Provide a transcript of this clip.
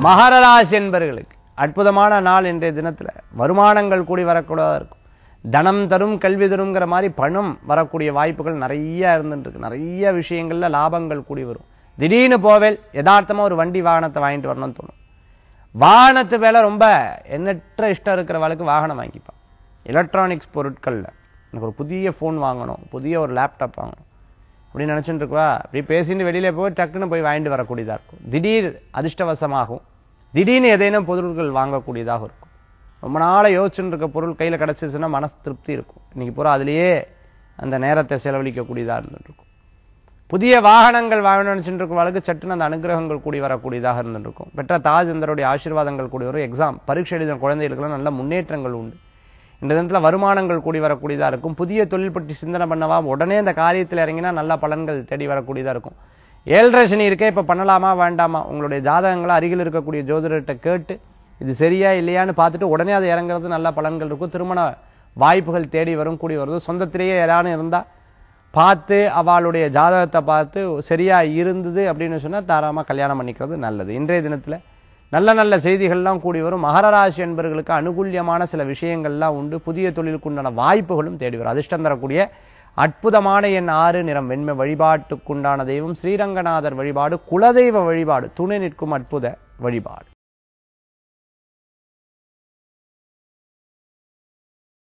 மகர ராசி என்பர்களுக்கு அற்புதமான நாள் இன்றைய தினத்துல வருமானங்கள் கூடி வரக்கூடாதா இருக்கும் தனம் தரும் கல்வி தருங்கிற மாதிரி பணம் வரக்கூடிய வாய்ப்புகள் நிறைய இருந்துட்டு இருக்கு நிறைய விஷயங்கள்ல லாபங்கள் கூடி வரும் திடீர்னு போவேல் யதார்த்தமா ஒரு வண்டி வாகனத்தை வாங்கிட்டு வரணும்னு தோணும் வாகனத்து மேல ரொம்ப எண்ணற்ற இஷ்டம் இருக்கிறவளுக்கு வாகனம் வாங்கிப்பான் எலக்ட்ரானிக்ஸ் பொருட்கள்ல எனக்கு ஒரு புதிய ஃபோன் வாங்கணும் புதிய ஒரு லேப்டாப் வாங்கணும் அப்படின்னு நினைச்சுட்டு இருக்கவா அப்படி பேசிட்டு வெளியில போய் டக்குன்னு போய் வாங்கிட்டு வரக்கூடியதா இருக்கும் திடீர் அதிர்ஷ்டவசமாகும் திடீர்னு ஏதேனும் பொருட்கள் வாங்கக்கூடியதாக இருக்கும் ரொம்ப நாளா யோசிச்சுட்டு இருக்க பொருள் கையில கிடைச்சிச்சுன்னா மனசு திருப்தி இருக்கும் இன்னைக்கு பூரா அதுலயே அந்த நேரத்தை செலவழிக்கக்கூடியதா இருந்துட்டு இருக்கும் புதிய வாகனங்கள் வாங்கணும்னு நினைச்சுட்டு இருக்கவங்களுக்கு சட்டுன்னு அந்த அனுகிரகங்கள் கூடி வரக்கூடியதாக இருந்துட்டு இருக்கும் பெற்ற தாஜந்தருடைய ஆசீர்வாதங்கள் கூடி வரும் எக்ஸாம் பரீட்சை எழுதின குழந்தைகளுக்கெல்லாம் நல்ல முன்னேற்றங்கள் உண்டு இந்த தினத்துல வருமானங்கள் கூடி வரக்கூடியதா இருக்கும் புதிய தொழில் பற்றி சிந்தனை பண்ணவா உடனே அந்த காரியத்தில் இறங்கினா நல்ல பலன்கள் தேடி வரக்கூடியதா இருக்கும் ஏழரை சனி இருக்கே இப்ப பண்ணலாமா வேண்டாமா உங்களுடைய ஜாதகங்களை அருகில் இருக்கக்கூடிய ஜோதிடர்கிட்ட கேட்டு இது சரியா இல்லையான்னு பார்த்துட்டு உடனே அது இறங்குறது நல்ல பலன்கள் இருக்கும் திருமண வாய்ப்புகள் தேடி வரும் கூடி வருது சொந்தத்திலேயே யாரானு இருந்தா பார்த்து அவளுடைய ஜாதகத்தை பார்த்து சரியா இருந்தது அப்படின்னு சொன்னா தாராளமா கல்யாணம் பண்ணிக்கிறது நல்லது இன்றைய தினத்துல நல்ல நல்ல செய்திகள்லாம் கூடி வரும் மகர ராசி என்பவர்களுக்கு அனுகூல்யமான சில விஷயங்கள்லாம் உண்டு புதிய தொழிலுக்கு உண்டான வாய்ப்புகளும் தேடி வரும் அதிர்ஷ்டம் தரக்கூடிய அற்புதமான எண் ஆறு நிறம் வெண்மை வழிபாட்டுக்குண்டான தெய்வம் ஸ்ரீரங்கநாதர் வழிபாடு குலதெய்வ வழிபாடு துணை நிற்கும் அற்புத வழிபாடு